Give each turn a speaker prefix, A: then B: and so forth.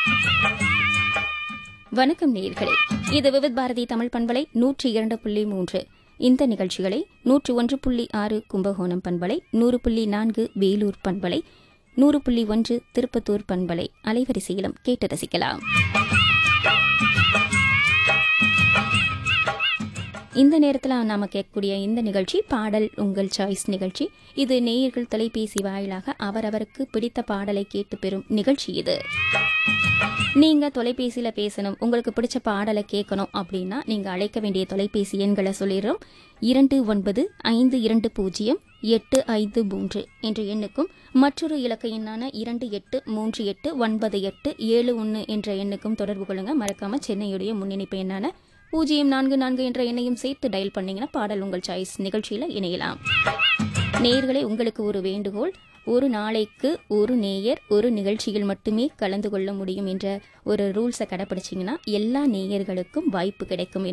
A: வணக்கம் நேயர்களே இது விவித் பாரதி தமிழ் பண்பலை நூற்றி இரண்டு புள்ளி மூன்று இந்த நிகழ்ச்சிகளை நூற்று ஒன்று புள்ளி ஆறு கும்பகோணம் பண்பலை நூறு புள்ளி நான்கு வேலூர் பண்பலை நூறு புள்ளி ஒன்று திருப்பத்தூர் பண்பலை அலைவரிசையிலும் கேட்டு ரசிக்கலாம் இந்த நேரத்தில் நாம கேட்கக்கூடிய இந்த நிகழ்ச்சி பாடல் உங்கள் சாய்ஸ் நிகழ்ச்சி இது நேயர்கள் தொலைபேசி வாயிலாக அவரவருக்கு பிடித்த பாடலை கேட்டு பெறும் நிகழ்ச்சி இது நீங்க தொலைபேசியில பேசணும் உங்களுக்கு பிடிச்ச பாடலை கேட்கணும் அப்படின்னா நீங்க அழைக்க வேண்டிய தொலைபேசி எண்களை சொல்லிடுறோம் இரண்டு ஒன்பது ஐந்து இரண்டு பூஜ்ஜியம் எட்டு ஐந்து மூன்று என்ற எண்ணுக்கும் மற்றொரு இலக்க எண்ணான இரண்டு எட்டு மூன்று எட்டு ஒன்பது எட்டு ஏழு ஒன்று என்ற எண்ணுக்கும் தொடர்பு கொள்ளுங்க மறக்காம சென்னையுடைய முன்னிணைப்பு எண்ணான பூஜ்ஜியம் நான்கு நான்கு என்ற எண்ணையும் சேர்த்து டயல் பண்ணீங்கன்னா பாடல் உங்கள் சாய்ஸ் நிகழ்ச்சியில இணையலாம் நேயர்களே உங்களுக்கு ஒரு வேண்டுகோள் ஒரு நாளைக்கு ஒரு நேயர் ஒரு நிகழ்ச்சியில் மட்டுமே கலந்து கொள்ள முடியும் என்ற ஒரு ரூல்ஸை கடைப்பிடிச்சிங்கன்னா எல்லா நேயர்களுக்கும் வாய்ப்பு கிடைக்கும்